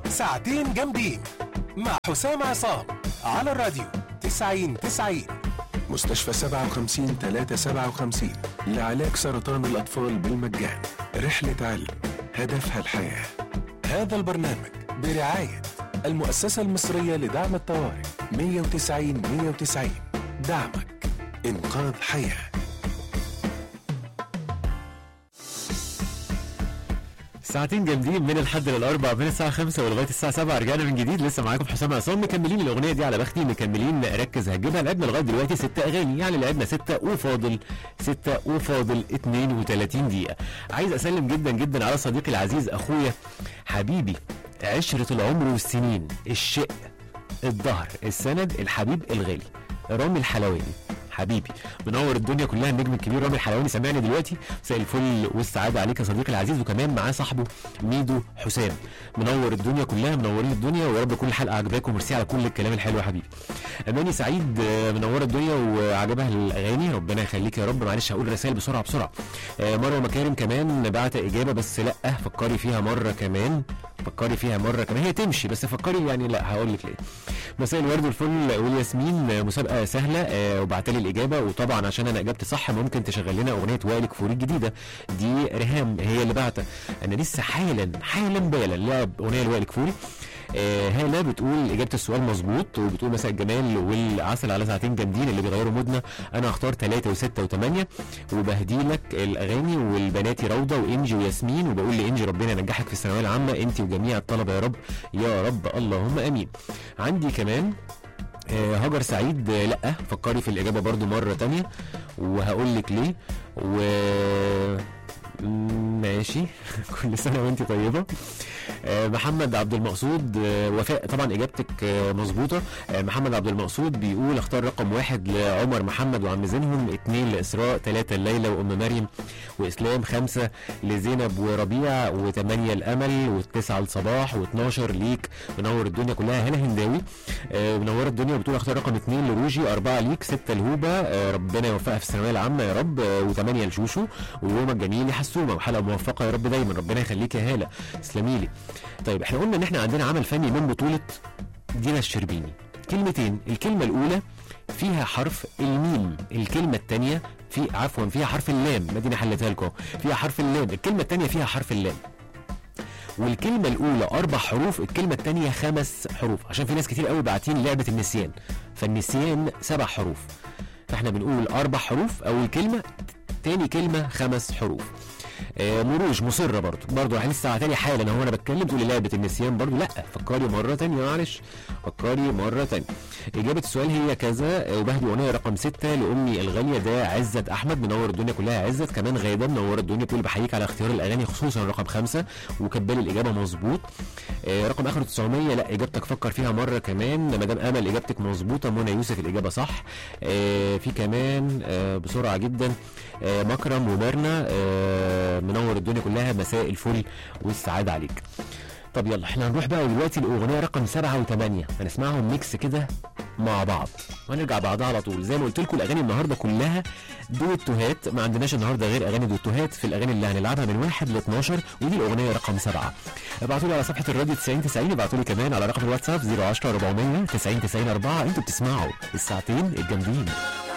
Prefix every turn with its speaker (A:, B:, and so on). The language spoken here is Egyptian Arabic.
A: ساعتين جامدين مع حسام عصام على الراديو 90 90 مستشفى 57 357 لعلاج سرطان الأطفال بالمجان رحلة علم هدفها الحياة هذا البرنامج برعاية المؤسسة المصرية لدعم الطوارئ 190 190 دعمك إنقاذ حياه
B: ساعتين جامدين من الحد للاربع من الساعه 5 ولغايه الساعه 7 رجعنا من جديد لسه معاكم حسام عصام مكملين الاغنيه دي على بختي مكملين ركز هتجيبها لعبنا لغايه دلوقتي ست اغاني يعني لعبنا سته وفاضل سته وفاضل 32 دقيقه عايز اسلم جدا جدا على صديقي العزيز اخويا حبيبي عشره العمر والسنين الشق الظهر السند الحبيب الغالي رامي الحلواني حبيبي منور الدنيا كلها النجم الكبير رامي الحلواني سامعني دلوقتي مساء الفل والسعاده عليك يا صديقي العزيز وكمان معاه صاحبه ميدو حسام منور الدنيا كلها منورين الدنيا ويا رب كل حلقه عجباكم وميرسي على كل الكلام الحلو يا حبيبي اماني سعيد آه، منوره الدنيا وعجبها الاغاني ربنا يخليك يا رب معلش هقول رسائل بسرعه بسرعه آه، مروه مكارم كمان بعت اجابه بس لا فكري فيها مره كمان فكري فيها مره كمان هي تمشي بس فكري يعني لا هقول لك ليه مساء الورد والفل والياسمين آه، مسابقه سهله آه، وبعت لي الاجابه وطبعا عشان انا اجابتي صح ممكن تشغل لنا اغنيه وائل كفوري الجديده دي ريهام هي اللي بعتها انا لسه حالا حالا بالا لعب اغنيه لوائل كفوري آه، هاله بتقول اجابه السؤال مظبوط وبتقول مساء الجمال والعسل على ساعتين جامدين اللي بيغيروا مودنا انا هختار ثلاثه وسته وثمانيه وبهدي لك الاغاني والبناتي روضه وانجي وياسمين وبقول لانجي ربنا ينجحك في الثانويه العامه انت وجميع الطلبه يا رب يا رب اللهم امين عندي كمان آه، هاجر سعيد آه، لا فكري في الاجابه برضو مره تانية وهقول لك ليه و ماشي كل سنه وانت طيبه آه، محمد عبد المقصود آه، وفاء طبعا اجابتك آه، مظبوطه آه، محمد عبد المقصود بيقول اختار رقم واحد لعمر محمد وعم زينهم اثنين لاسراء ثلاثه ليلى وام مريم واسلام خمسه لزينب وربيع وثمانيه الامل وتسعه لصباح و12 ليك منور الدنيا كلها هنا هنداوي آه، منوره الدنيا وبتقول اختار رقم اثنين لروجي اربعه ليك سته لهوبه آه، ربنا يوفقها في الثانويه العامه يا رب آه، وثمانيه لشوشو ويومك جميل يا حسومه وحلقه موفقه يا رب دايما ربنا يخليك يا هاله تسلمي لي طيب احنا قلنا ان احنا عندنا عمل فني من بطوله دينا الشربيني كلمتين الكلمه الاولى فيها حرف الميم الكلمه الثانيه في عفوا فيها حرف اللام مدينه حلتها لكم فيها حرف اللام الكلمه الثانيه فيها حرف اللام والكلمة الأولى أربع حروف الكلمة الثانية خمس حروف عشان في ناس كتير قوي باعتين لعبة النسيان فالنسيان سبع حروف فاحنا بنقول أربع حروف أول كلمة تاني كلمة خمس حروف آه مروج مصرة برضو برضو رايحين الساعة تانية حالا اهو انا بتكلم تقولي لعبة النسيان برضو لا فكري مرة تانية معلش فكري مرة تانية إجابة السؤال هي كذا آه، وبهدي أغنية رقم ستة لأمي الغالية ده عزت أحمد منور الدنيا كلها عزت كمان غادة منور الدنيا بتقول بحييك على اختيار الأغاني خصوصا رقم خمسة وكبالي الإجابة مظبوط آه، رقم آخر 900 لا إجابتك فكر فيها مرة كمان مدام أمل إجابتك مظبوطة منى يوسف الإجابة صح آه، في كمان آه، بسرعة جدا آه، مكرم ومرنا آه، منور الدنيا كلها مساء الفل والسعادة عليك طب يلا احنا هنروح بقى دلوقتي الاغنيه رقم سبعة وثمانية هنسمعهم ميكس كده مع بعض وهنرجع بعدها على طول زي ما قلت لكم الاغاني النهارده كلها دويتوهات ما عندناش النهارده غير اغاني دويتوهات في الاغاني اللي هنلعبها من 1 ل 12 ودي الاغنيه رقم سبعة ابعتوا لي على صفحه الراديو 90 90 ابعتوا لي كمان على رقم الواتساب 010 400 90 90 4 انتوا بتسمعوا الساعتين الجامدين